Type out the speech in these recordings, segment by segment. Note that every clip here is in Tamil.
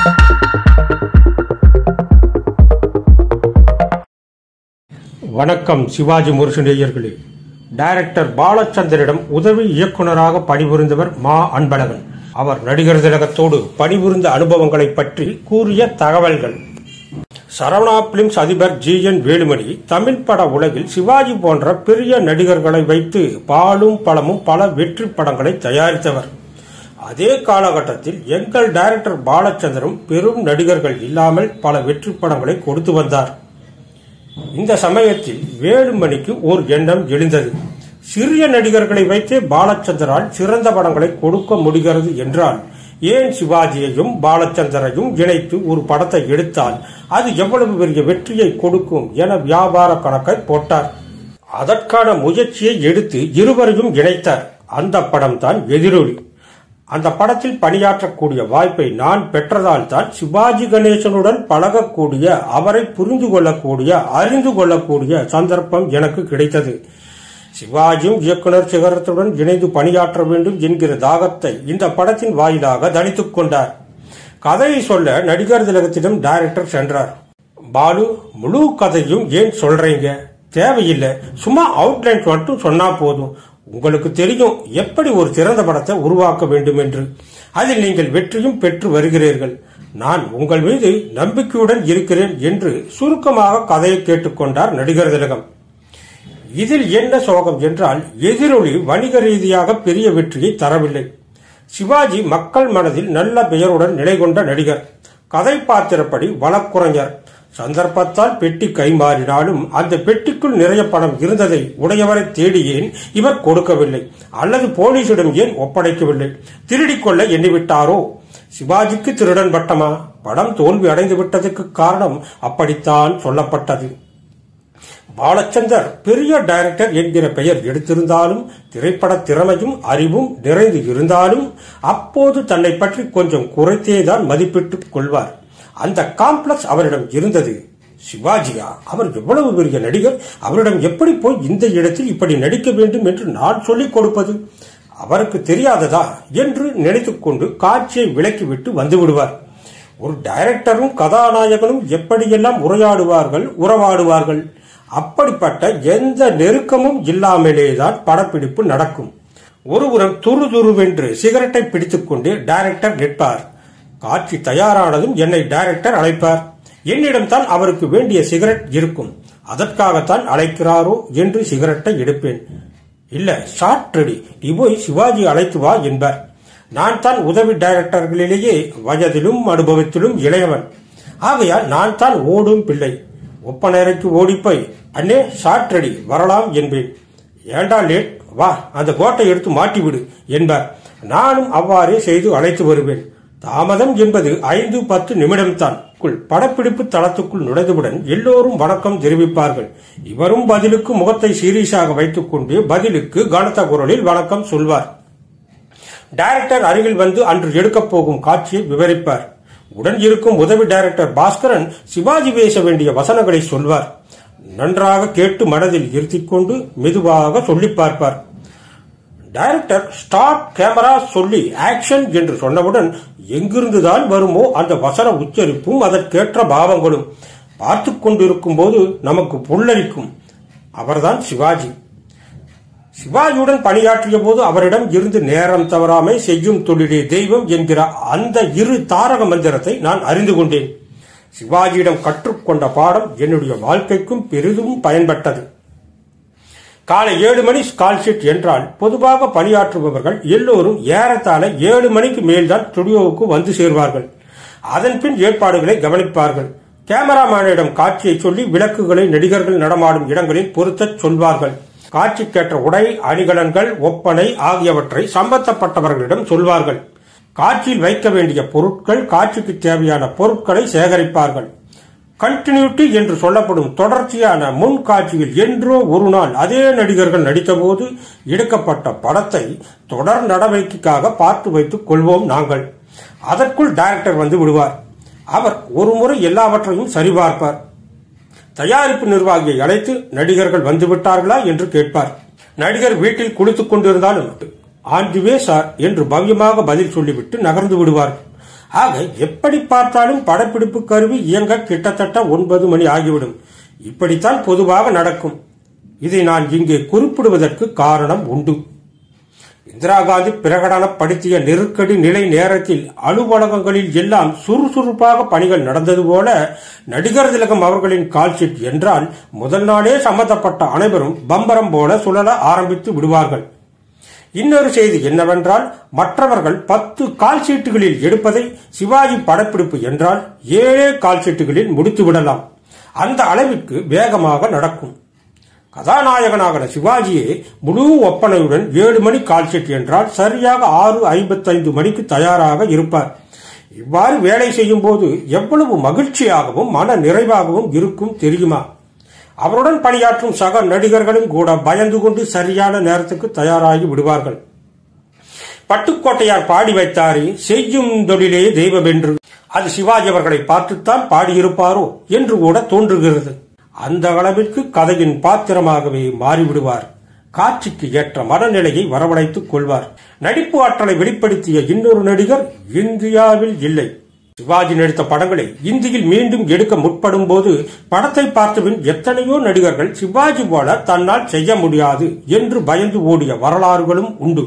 வணக்கம் சிவாஜி முரசு நேயர்களே டைரக்டர் பாலச்சந்தரிடம் உதவி இயக்குனராக பணிபுரிந்தவர் மா அன்பழகன் அவர் நடிகர் திலகத்தோடு பணிபுரிந்த அனுபவங்களை பற்றி கூறிய தகவல்கள் சரவணா பிலிம்ஸ் அதிபர் ஜி என் வேலுமணி தமிழ் பட உலகில் சிவாஜி போன்ற பெரிய நடிகர்களை வைத்து பாலும் பழமும் பல வெற்றி படங்களை தயாரித்தவர் அதே காலகட்டத்தில் எங்கள் டைரக்டர் பாலச்சந்தரும் பெரும் நடிகர்கள் இல்லாமல் பல வெற்றி படங்களை கொடுத்து வந்தார் இந்த சமயத்தில் வேலுமணிக்கு ஓர் எண்ணம் எழுந்தது சிறிய நடிகர்களை வைத்தே பாலச்சந்தரால் சிறந்த படங்களை கொடுக்க முடிகிறது என்றால் ஏன் சிவாஜியையும் பாலச்சந்தரையும் இணைத்து ஒரு படத்தை எடுத்தால் அது எவ்வளவு பெரிய வெற்றியை கொடுக்கும் என வியாபார கணக்கை போட்டார் அதற்கான முயற்சியை எடுத்து இருவரையும் இணைத்தார் அந்த படம்தான் எதிரொலி அந்த படத்தில் பணியாற்றக்கூடிய வாய்ப்பை நான் பெற்றதால் தான் சிவாஜி கணேசனுடன் பழகக்கூடிய அவரை புரிந்து கொள்ளக்கூடிய அறிந்து கொள்ளக்கூடிய சந்தர்ப்பம் எனக்கு கிடைத்தது சிவாஜியும் இயக்குனர் சிகரத்துடன் இணைந்து பணியாற்ற வேண்டும் என்கிற தாகத்தை இந்த படத்தின் வாயிலாக தனித்துக் கொண்டார் கதையை சொல்ல நடிகர் திலகத்திடம் டைரக்டர் சென்றார் பாலு முழு கதையும் ஏன் சொல்றீங்க தேவையில்லை சும்மா அவுட்லைன் மட்டும் சொன்னா போதும் உங்களுக்கு தெரியும் எப்படி ஒரு சிறந்த படத்தை உருவாக்க வேண்டும் என்று அதில் நீங்கள் வெற்றியும் பெற்று வருகிறீர்கள் நான் உங்கள் மீது நம்பிக்கையுடன் இருக்கிறேன் என்று சுருக்கமாக கதையை கேட்டுக்கொண்டார் நடிகர் திலகம் இதில் என்ன சோகம் என்றால் எதிரொலி வணிக ரீதியாக பெரிய வெற்றியை தரவில்லை சிவாஜி மக்கள் மனதில் நல்ல பெயருடன் நிலை கொண்ட நடிகர் கதை பாத்திரப்படி வழக்குரைஞர் சந்தர்ப்பத்தால் பெட்டி கைமாறினாலும் அந்த பெட்டிக்குள் நிறைய பணம் இருந்ததை உடையவரை தேடி ஏன் இவர் கொடுக்கவில்லை அல்லது போலீசிடம் ஏன் ஒப்படைக்கவில்லை திருடிக் கொள்ள எண்ணிவிட்டாரோ சிவாஜிக்கு திருடன் பட்டமா படம் தோல்வி அடைந்து விட்டதற்கு காரணம் அப்படித்தான் சொல்லப்பட்டது பாலச்சந்தர் பெரிய டைரக்டர் என்கிற பெயர் எடுத்திருந்தாலும் திரைப்பட திறமையும் அறிவும் நிறைந்து இருந்தாலும் அப்போது தன்னை பற்றி கொஞ்சம் குறைத்தேதான் மதிப்பிட்டுக் கொள்வார் அந்த காம்ப்ளெக்ஸ் அவரிடம் இருந்தது சிவாஜியா அவர் எவ்வளவு பெரிய நடிகர் அவரிடம் எப்படி போய் இந்த இடத்தில் இப்படி நடிக்க வேண்டும் என்று நான் சொல்லிக் கொடுப்பது அவருக்கு தெரியாததா என்று நினைத்துக் கொண்டு காட்சியை விலக்கிவிட்டு வந்து விடுவார் ஒரு டைரக்டரும் கதாநாயகனும் எப்படியெல்லாம் உரையாடுவார்கள் உறவாடுவார்கள் அப்படிப்பட்ட எந்த நெருக்கமும் இல்லாமலேதான் படப்பிடிப்பு நடக்கும் ஒருபுறம் துரு துருவென்று சிகரெட்டை பிடித்துக்கொண்டு டைரக்டர் நிற்பார் காட்சி தயாரானதும் என்னை டைரக்டர் அழைப்பார் என்னிடம் தான் அவருக்கு வேண்டிய சிகரெட் இருக்கும் அதற்காகத்தான் அழைக்கிறாரோ என்று சிகரெட்டை எடுப்பேன் இல்ல ஷார்ட் ரெடி நீ போய் சிவாஜி அழைத்து வா என்பார் நான் தான் உதவி டைரக்டர்களிலேயே வயதிலும் அனுபவத்திலும் இளையவன் ஆகையால் நான் தான் ஓடும் பிள்ளை ஒப்பனைக்கு ஓடிப்போய் அண்ணே ஷார்ட் ரெடி வரலாம் என்பேன் ஏண்டா லேட் வா அந்த கோட்டை எடுத்து மாட்டிவிடு என்பார் நானும் அவ்வாறே செய்து அழைத்து வருவேன் தாமதம் என்பது ஐந்து பத்து நிமிடம்தான் படப்பிடிப்பு தளத்துக்குள் நுழைந்தவுடன் எல்லோரும் வணக்கம் தெரிவிப்பார்கள் இவரும் பதிலுக்கு முகத்தை சீரியஸாக வைத்துக் கொண்டு பதிலுக்கு கனத்த குரலில் வணக்கம் சொல்வார் டைரக்டர் அருகில் வந்து அன்று எடுக்கப் போகும் காட்சியை விவரிப்பார் உடன் இருக்கும் உதவி டைரக்டர் பாஸ்கரன் சிவாஜி பேச வேண்டிய வசனங்களை சொல்வார் நன்றாக கேட்டு மனதில் இருத்திக் கொண்டு மெதுவாக சொல்லி பார்ப்பார் டைரக்டர் ஸ்டார்ட் கேமரா சொல்லி ஆக்ஷன் என்று சொன்னவுடன் எங்கிருந்துதான் வருமோ அந்த வசன உச்சரிப்பும் அதற்கேற்ற பாவங்களும் பார்த்து கொண்டிருக்கும் போது நமக்கு புல்லரிக்கும் அவர்தான் சிவாஜி சிவாஜியுடன் பணியாற்றிய போது அவரிடம் இருந்து நேரம் தவறாமை செய்யும் தொழிலே தெய்வம் என்கிற அந்த இரு தாரக மந்திரத்தை நான் அறிந்து கொண்டேன் சிவாஜியிடம் கற்றுக்கொண்ட பாடம் என்னுடைய வாழ்க்கைக்கும் பெரிதும் பயன்பட்டது காலை ஏழு மணி ஸ்கால்ஷீட் என்றால் பொதுவாக பணியாற்றுபவர்கள் எல்லோரும் ஏறத்தாழ ஏழு மணிக்கு மேல்தான் ஸ்டுடியோவுக்கு வந்து சேர்வார்கள் அதன் பின் ஏற்பாடுகளை கவனிப்பார்கள் கேமராமேனிடம் காட்சியை சொல்லி விளக்குகளை நடிகர்கள் நடமாடும் இடங்களில் பொருத்தச் சொல்வார்கள் காட்சிக்கேற்ற உடை அணிகலன்கள் ஒப்பனை ஆகியவற்றை சம்பந்தப்பட்டவர்களிடம் சொல்வார்கள் காட்சியில் வைக்க வேண்டிய பொருட்கள் காட்சிக்கு தேவையான பொருட்களை சேகரிப்பார்கள் கண்டினியூட்டி என்று சொல்லப்படும் தொடர்ச்சியான முன் காட்சியில் என்றோ ஒரு நாள் அதே நடிகர்கள் நடித்தபோது எடுக்கப்பட்ட படத்தை தொடர் நடவடிக்கைக்காக பார்த்து வைத்துக் கொள்வோம் நாங்கள் அதற்குள் டைரக்டர் வந்து விடுவார் அவர் ஒரு முறை எல்லாவற்றையும் சரிபார்ப்பார் தயாரிப்பு நிர்வாகியை அழைத்து நடிகர்கள் வந்து விட்டார்களா என்று கேட்பார் நடிகர் வீட்டில் குளித்துக் கொண்டிருந்தாலும் ஆன் தி வே சார் என்று பவ்யமாக பதில் சொல்லிவிட்டு நகர்ந்து விடுவார் ஆக எப்படி பார்த்தாலும் படப்பிடிப்பு கருவி இயங்க கிட்டத்தட்ட ஒன்பது மணி ஆகிவிடும் இப்படித்தான் பொதுவாக நடக்கும் இதை நான் இங்கே குறிப்பிடுவதற்கு காரணம் உண்டு இந்திரா காந்தி பிரகடனப்படுத்திய நெருக்கடி நிலை நேரத்தில் அலுவலகங்களில் எல்லாம் சுறுசுறுப்பாக பணிகள் நடந்தது போல நடிகர் திலகம் அவர்களின் கால்ஷீட் என்றால் முதல் நாளே சம்பந்தப்பட்ட அனைவரும் பம்பரம் போல சுழல ஆரம்பித்து விடுவார்கள் இன்னொரு செய்தி என்னவென்றால் மற்றவர்கள் பத்து கால் சீட்டுகளில் எடுப்பதை சிவாஜி படப்பிடிப்பு என்றால் ஏழே கால் சீட்டுகளில் முடித்து விடலாம் அந்த அளவிற்கு வேகமாக நடக்கும் கதாநாயகனாக சிவாஜியே முழு ஒப்பனையுடன் ஏழு மணி கால் ஷீட் என்றால் சரியாக ஆறு ஐம்பத்தைந்து மணிக்கு தயாராக இருப்பார் இவ்வாறு வேலை செய்யும் போது எவ்வளவு மகிழ்ச்சியாகவும் மன நிறைவாகவும் இருக்கும் தெரியுமா அவருடன் பணியாற்றும் சக நடிகர்களும் கூட பயந்து கொண்டு சரியான நேரத்துக்கு தயாராகி விடுவார்கள் பட்டுக்கோட்டையார் பாடி வைத்தாரே செய்யும் தொழிலே தெய்வம் என்று அது சிவாஜி அவர்களை பார்த்துத்தான் பாடியிருப்பாரோ என்று கூட தோன்றுகிறது அந்த அளவிற்கு கதையின் பாத்திரமாகவே மாறிவிடுவார் காட்சிக்கு ஏற்ற மனநிலையை வரவழைத்துக் கொள்வார் நடிப்பு ஆற்றலை வெளிப்படுத்திய இன்னொரு நடிகர் இந்தியாவில் இல்லை சிவாஜி நடித்த படங்களை இந்தியில் மீண்டும் எடுக்க முற்படும் போது படத்தை பார்த்தபின் எத்தனையோ நடிகர்கள் சிவாஜி போல தன்னால் செய்ய முடியாது என்று பயந்து ஓடிய வரலாறுகளும் உண்டு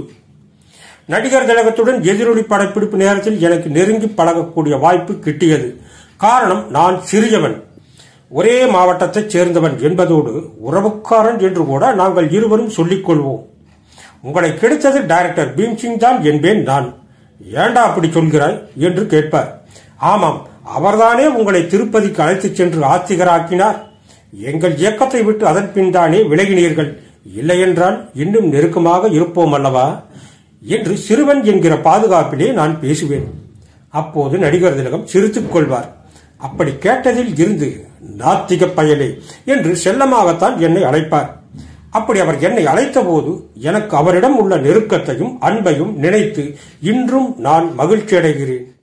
நடிகர் திலகத்துடன் எதிரொலி படப்பிடிப்பு நேரத்தில் எனக்கு நெருங்கி பழகக்கூடிய வாய்ப்பு கிட்டியது காரணம் நான் சிறியவன் ஒரே மாவட்டத்தைச் சேர்ந்தவன் என்பதோடு உறவுக்காரன் என்று கூட நாங்கள் இருவரும் சொல்லிக் கொள்வோம் உங்களை கிடைத்தது டைரக்டர் பீம்சிங் தான் என்பேன் நான் ஏண்டா அப்படி சொல்கிறாய் என்று கேட்பார் ஆமாம் அவர்தானே உங்களை திருப்பதிக்கு அழைத்துச் சென்று ஆத்திகராக்கினார் எங்கள் இயக்கத்தை விட்டு அதன் பின் தானே விலகினீர்கள் இல்லையென்றால் இன்னும் நெருக்கமாக இருப்போம் அல்லவா என்று சிறுவன் என்கிற பாதுகாப்பிலே நான் பேசுவேன் அப்போது நடிகர் திலகம் சிரித்துக் கொள்வார் அப்படி கேட்டதில் இருந்து நாத்திக பயலே என்று செல்லமாகத்தான் என்னை அழைப்பார் அப்படி அவர் என்னை அழைத்த போது எனக்கு அவரிடம் உள்ள நெருக்கத்தையும் அன்பையும் நினைத்து இன்றும் நான் மகிழ்ச்சி அடைகிறேன்